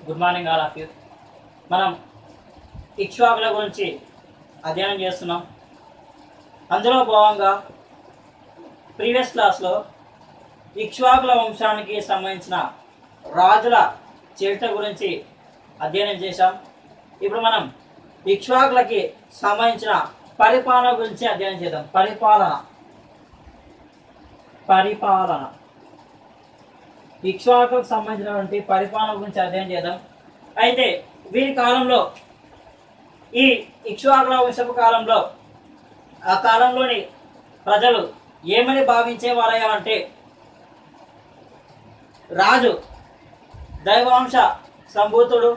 good morning all of you మనం ఇక్ష్వాకుల గురించి అధ్యయనం చేస్తున్నాం అందులో భాగంగా ప్రీవియస్ క్లాస్లో ఇక్ష్వాకుల వంశానికి సంబంధించిన రాజుల చరిత్ర గురించి అధ్యయనం చేశాం ఇప్పుడు మనం ఇక్ష్వాకులకి సంబంధించిన పరిపాలన గురించి అధ్యయనం చేద్దాం పరిపాలన పరిపాలన ఇక్ష్వాకులకు సంబంధించినటువంటి పరిపాలన గురించి అధ్యయనం చేద్దాం అయితే వీరి కాలంలో ఈ ఇక్ష్వాకుల వంశపు కాలంలో ఆ కాలంలోని ప్రజలు ఏమని భావించేవారయ్యా అంటే రాజు దైవాంశ సంభూతుడు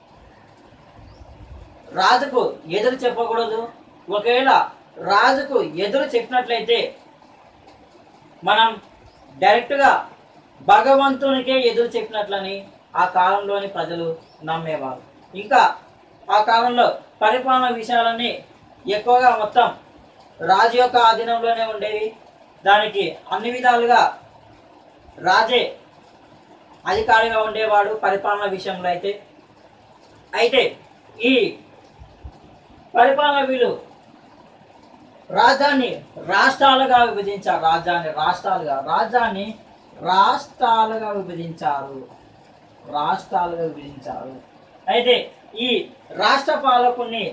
రాజుకు ఎదురు చెప్పకూడదు ఒకవేళ రాజుకు ఎదురు చెప్పినట్లయితే మనం డైరెక్ట్గా భగవంతునికే ఎదురు చెప్పినట్లని ఆ కాలంలోని ప్రజలు నమ్మేవారు ఇంకా ఆ కాలంలో పరిపాలన విషయాలన్నీ ఎక్కువగా మొత్తం రాజు యొక్క ఆధీనంలోనే ఉండేవి దానికి అన్ని విధాలుగా రాజే అధికారిగా ఉండేవాడు పరిపాలన విషయంలో అయితే అయితే ఈ పరిపాలన వీళ్ళు రాజ్యాన్ని రాష్ట్రాలుగా విభజించారు రాజ్యాన్ని రాష్ట్రాలుగా రాజ్యాన్ని రాష్ట్రాలుగా విభజించారు రాష్ట్రాలుగా విభజించారు అయితే ఈ రాష్ట్ర పాలకుని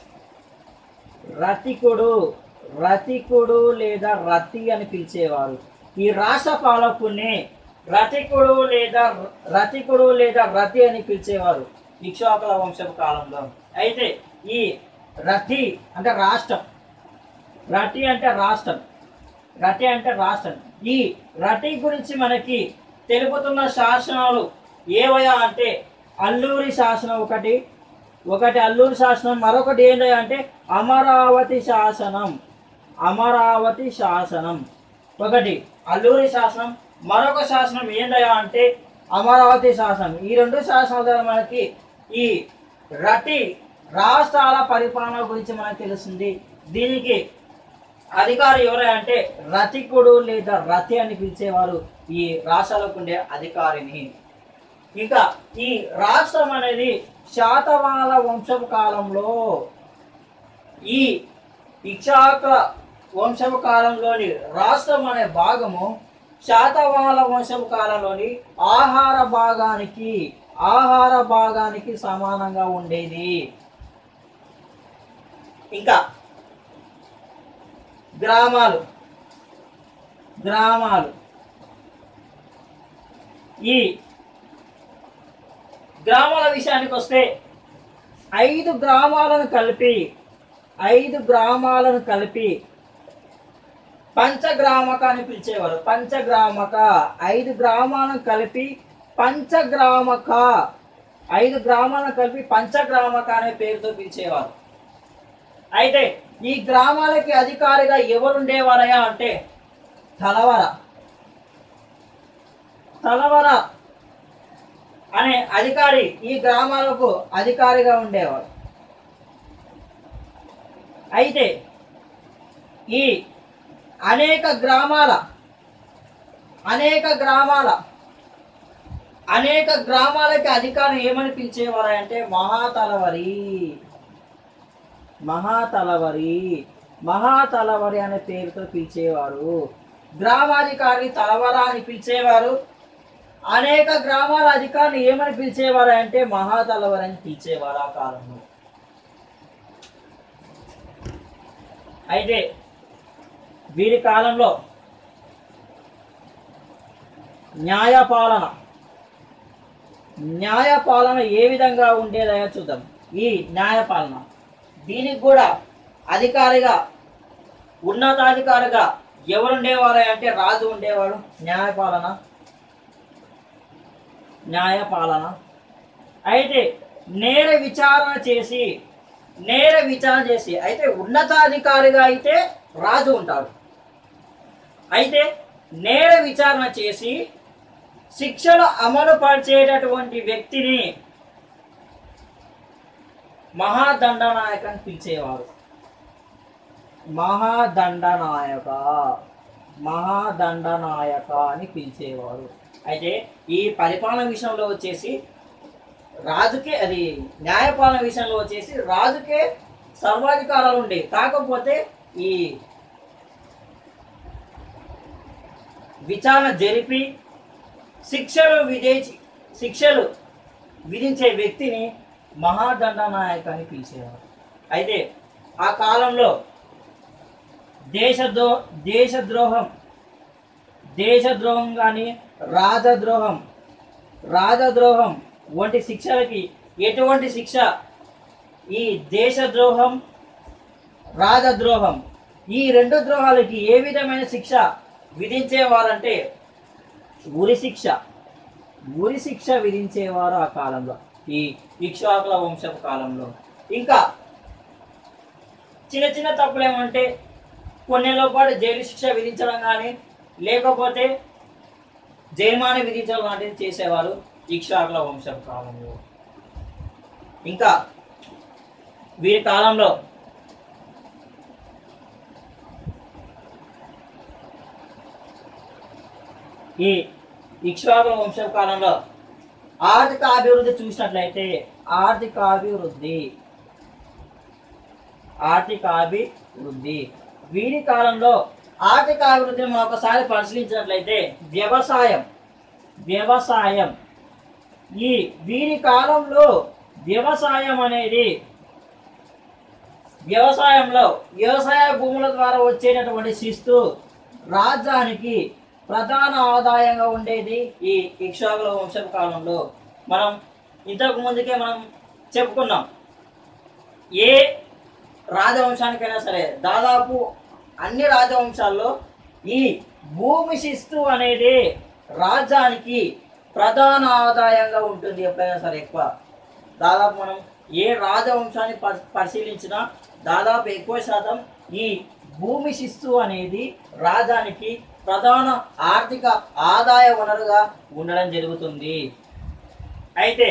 రతికుడు రతికుడు లేదా రతి అని పిలిచేవారు ఈ రాష్ట్ర పాలకుని రతికుడు లేదా రతికుడు లేదా రతి అని పిలిచేవారు ఇక్ష్వాకుల వంశపు కాలంలో అయితే ఈ రతి అంటే రాష్ట్రం రతి అంటే రాష్ట్రం రతి అంటే రాష్ట్రం ఈ రతి గురించి మనకి తెలుపుతున్న శాసనాలు ఏవయా అంటే అల్లూరి శాసనం ఒకటి ఒకటి అల్లూరి శాసనం మరొకటి ఏంటంటే అంటే అమరావతి శాసనం అమరావతి శాసనం ఒకటి అల్లూరి శాసనం మరొక శాసనం ఏందయ్యా అంటే అమరావతి శాసనం ఈ రెండు శాసనాల ద్వారా మనకి ఈ రటి రాష్ట్రాల పరిపాలన గురించి మనకు తెలుస్తుంది దీనికి అధికారి ఎవరై అంటే రతికుడు లేదా రతి అని పిలిచేవారు ఈ రాష్ట్రాలకు ఉండే అధికారిని ఇంకా ఈ రాష్ట్రం అనేది శాతవాహన వంశపు కాలంలో ఈ ఇక్షాక వంశపు కాలంలోని రాష్ట్రం అనే భాగము శాతవాహన వంశపు కాలంలోని ఆహార భాగానికి ఆహార భాగానికి సమానంగా ఉండేది ఇంకా గ్రామాలు గ్రామాలు ఈ గ్రామాల విషయానికి వస్తే ఐదు గ్రామాలను కలిపి ఐదు గ్రామాలను కలిపి పంచగ్రామక అని పిలిచేవారు పంచగ్రామక ఐదు గ్రామాలను కలిపి పంచగ్రామక ఐదు గ్రామాలను కలిపి పంచగ్రామక అనే పేరుతో పిలిచేవారు అయితే ఈ గ్రామాలకి అధికారిగా ఎవరు ఉండేవారయ్యా అంటే తలవర తలవర అనే అధికారి ఈ గ్రామాలకు అధికారిగా ఉండేవారు అయితే ఈ అనేక గ్రామాల అనేక గ్రామాల అనేక గ్రామాలకి అధికారం ఏమని పిలిచేవారు అంటే మహాతలవరి మహాతలవరి మహాతలవరి అనే పేరుతో పిలిచేవారు గ్రామాధికారి తలవర అని పిలిచేవారు అనేక గ్రామాల అధికారులు ఏమని పిలిచేవారు అంటే మహాతలవరి అని పిలిచేవారు ఆ కాలంలో అయితే వీరి కాలంలో న్యాయపాలన న్యాయపాలన ఏ విధంగా ఉండేదయో చూద్దాం ఈ న్యాయపాలన దీనికి కూడా అధికారిగా ఉన్నతాధికారిగా ఎవరు ఉండేవారు అంటే రాజు ఉండేవాడు న్యాయపాలన న్యాయపాలన అయితే నేర విచారణ చేసి నేర విచారణ చేసి అయితే ఉన్నతాధికారిగా అయితే రాజు ఉంటాడు అయితే నేర విచారణ చేసి శిక్షలు అమలు పరిచేటటువంటి వ్యక్తిని మహాదండనాయక అని పిలిచేవారు మహాదండనాయక మహాదండనాయక అని పిలిచేవారు అయితే ఈ పరిపాలన విషయంలో వచ్చేసి రాజుకే అది న్యాయపాలన విషయంలో వచ్చేసి రాజుకే సర్వాధికారాలు ఉండేవి కాకపోతే ఈ విచారణ జరిపి శిక్షలు విధించి శిక్షలు విధించే వ్యక్తిని మహాదండనాయక అని పిలిచేవారు అయితే ఆ కాలంలో దేశద్రో దేశద్రోహం దేశద్రోహం కానీ రాజద్రోహం రాజద్రోహం వంటి శిక్షలకి ఎటువంటి శిక్ష ఈ దేశద్రోహం రాజద్రోహం ఈ రెండు ద్రోహాలకి ఏ విధమైన శిక్ష విధించేవారంటే ఉరి శిక్ష ఉరి శిక్ష విధించేవారు ఆ కాలంలో ఈ ఇక్ష్వాకుల వంశపు కాలంలో ఇంకా చిన్న చిన్న తప్పులు ఏమంటే కొన్నేళ్ళ పాటు జైలు శిక్ష విధించడం కానీ లేకపోతే జరిమానా విధించడం లాంటిది చేసేవారు ఇక్ష్వాకుల వంశపు కాలంలో ఇంకా వీరి కాలంలో ఈ ఇక్ష్వాకుల వంశం కాలంలో ఆర్థిక అభివృద్ధి చూసినట్లయితే ఆర్థిక అభివృద్ధి ఆర్థిక అభివృద్ధి వీరి కాలంలో ఆర్థిక అభివృద్ధిని మనం ఒకసారి పరిశీలించినట్లయితే వ్యవసాయం వ్యవసాయం ఈ వీరి కాలంలో వ్యవసాయం అనేది వ్యవసాయంలో వ్యవసాయ భూముల ద్వారా వచ్చేటటువంటి శిస్తు రాజ్యానికి ప్రధాన ఆదాయంగా ఉండేది ఈ ఇక్షాకుల వంశపు కాలంలో మనం ఇంతకు ముందుకే మనం చెప్పుకున్నాం ఏ రాజవంశానికైనా సరే దాదాపు అన్ని రాజవంశాల్లో ఈ భూమి శిస్తు అనేది రాజ్యానికి ప్రధాన ఆదాయంగా ఉంటుంది ఎప్పుడైనా సరే ఎక్కువ దాదాపు మనం ఏ రాజవంశాన్ని పరి- పరిశీలించినా దాదాపు ఎక్కువ శాతం ఈ భూమి శిస్తు అనేది రాజానికి ప్రధాన ఆర్థిక ఆదాయ వనరుగా ఉండడం జరుగుతుంది అయితే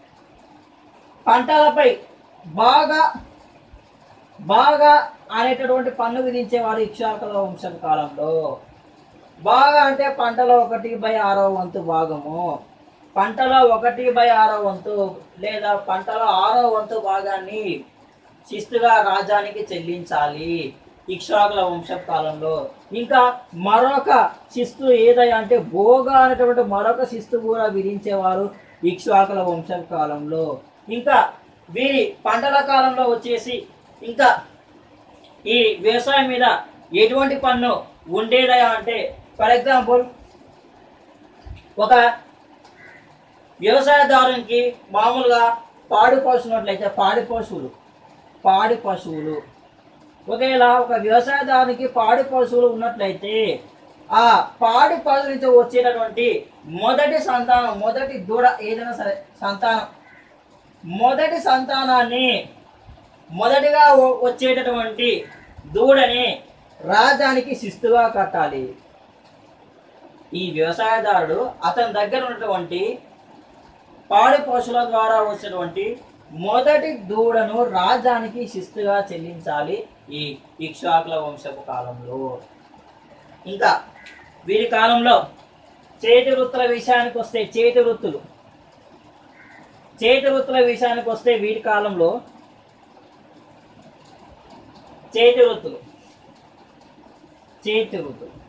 పంటలపై బాగా బాగా అనేటటువంటి పన్ను విధించేవారు ఇక్షాకుల వంశం కాలంలో బాగా అంటే పంటలో ఒకటి బై ఆరో వంతు భాగము పంటలో ఒకటి బై ఆరో వంతు లేదా పంటలో ఆరో వంతు భాగాన్ని శిస్తుగా రాజ్యానికి చెల్లించాలి ఇక్షాకుల వంశపు కాలంలో ఇంకా మరొక శిస్తు ఏదై అంటే భోగ అనేటువంటి మరొక శిస్తు కూడా విధించేవారు ఇక్ష్వాకుల వంశపు కాలంలో ఇంకా వీరి పంటల కాలంలో వచ్చేసి ఇంకా ఈ వ్యవసాయం మీద ఎటువంటి పన్ను ఉండేదయా అంటే ఫర్ ఎగ్జాంపుల్ ఒక వ్యవసాయదారునికి మామూలుగా పాడి పశువున్నట్లయితే పాడి పశువులు పాడి పశువులు ఒకవేళ ఒక వ్యవసాయదారునికి పాడి పశువులు ఉన్నట్లయితే ఆ పాడి పశువు నుంచి వచ్చేటటువంటి మొదటి సంతానం మొదటి దూడ ఏదైనా సరే సంతానం మొదటి సంతానాన్ని మొదటిగా వ- వచ్చేటటువంటి దూడని రాజానికి శిస్తుగా కట్టాలి ఈ వ్యవసాయదారుడు అతని దగ్గర ఉన్నటువంటి పాడి పశువుల ద్వారా వచ్చేటువంటి మొదటి దూడను రాజానికి శిస్తుగా చెల్లించాలి ఈ ఇక్ష్వాకుల వంశపు కాలంలో ఇంకా వీరి కాలంలో చేతి వృత్తుల విషయానికి వస్తే చేతి వృత్తులు చేతి వృత్తుల విషయానికి వస్తే వీరి కాలంలో చేతి వృత్తులు చేతి వృత్తులు